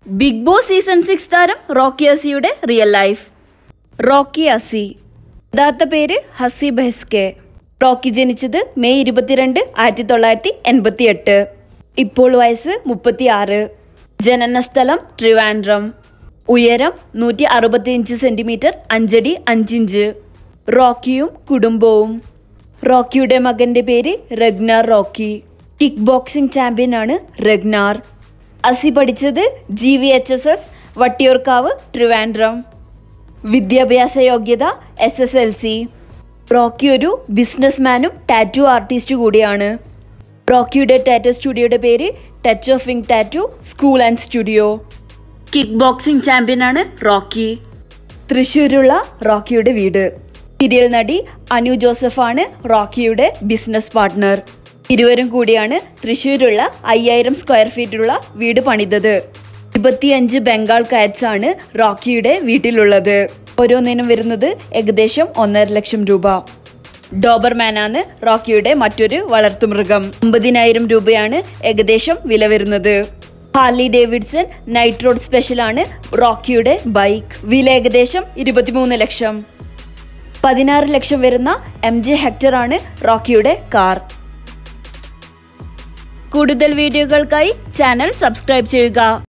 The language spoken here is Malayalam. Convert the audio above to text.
ബിഗ് ബോസ് സീസൺ സിക്സ് താരം റോക്കി അസിയുടെ റിയൽ ലൈഫ് റോക്കി അസി യഥാർത്ഥ പേര് ഹസി ബെഹ്സ്കെ റോക്കി ജനിച്ചത് മെയ് ഇരുപത്തിരണ്ട് ആയിരത്തി തൊള്ളായിരത്തി എൺപത്തി എട്ട് ഇപ്പോൾ വയസ്സ് മുപ്പത്തി ആറ് ജനന സ്ഥലം ട്രിവാൻഡ്രം ഉയരം നൂറ്റി അറുപത്തിയഞ്ച് സെന്റിമീറ്റർ അഞ്ചടി അഞ്ചിഞ്ച് റോക്കിയും കുടുംബവും റോക്കിയുടെ മകന്റെ പേര് റഗ്നാർ റോക്കി കിക്ക് ബോക്സിംഗ് ചാമ്പ്യനാണ് റഗ്നാർ അസി പഠിച്ചത് G V H S S Vattiyoorkavu Trivandrum വിദ്യാഭ്യാസ യോഗ്യത S S L C Rocky ഒരു ബിസിനസ്മാനും ടാറ്റു ആർട്ടിസ്റ്റ് കൂടിയാണ് റോക്കിയുടെ ടാറ്റു സ്റ്റുഡിയോയുടെ പേര് touch of wing tattoo school and studio kick boxing ചാമ്പ്യനാണ് റോക്കി തൃശ്ശൂരുള്ള റോക്കിയുടെ വീട് സീരിയൽ നടി അനു ജോസഫാണ് റോക്കിയുടെ ബിസിനസ് പാർട്ട്ണർ ഇരുവരും കൂടിയാണ് തൃശ്ശൂരുള്ള അയ്യായിരം സ്ക്വയർ ഫീറ്റുള്ള വീട് പണിതത് ഇരുപത്തിയഞ്ച് ബംഗാൾ കാറ്റ്സ് ആണ് റോക്കിയുടെ വീട്ടിലുള്ളത് ഓരോന്നിനും വരുന്നത് ഏകദേശം ഒന്നര ലക്ഷം രൂപ ഡോബർമാനാണ് റോക്കിയുടെ മറ്റൊരു വളർത്തുമൃഗം അമ്പതിനായിരം രൂപയാണ് ഏകദേശം വില വരുന്നത് Harley Davidson night road special ആണ് റോക്കിയുടെ ബൈക്ക് വില ഏകദേശം ഇരുപത്തിമൂന്ന് ലക്ഷം പതിനാറ് ലക്ഷം വരുന്ന എം ജെ ഹെക്ടർ ആണ് റോക്കിയുടെ കാർ കൂടുതൽ വീഡിയോകൾക്കായി ചാനൽ സബ്സ്ക്രൈബ് ചെയ്യുക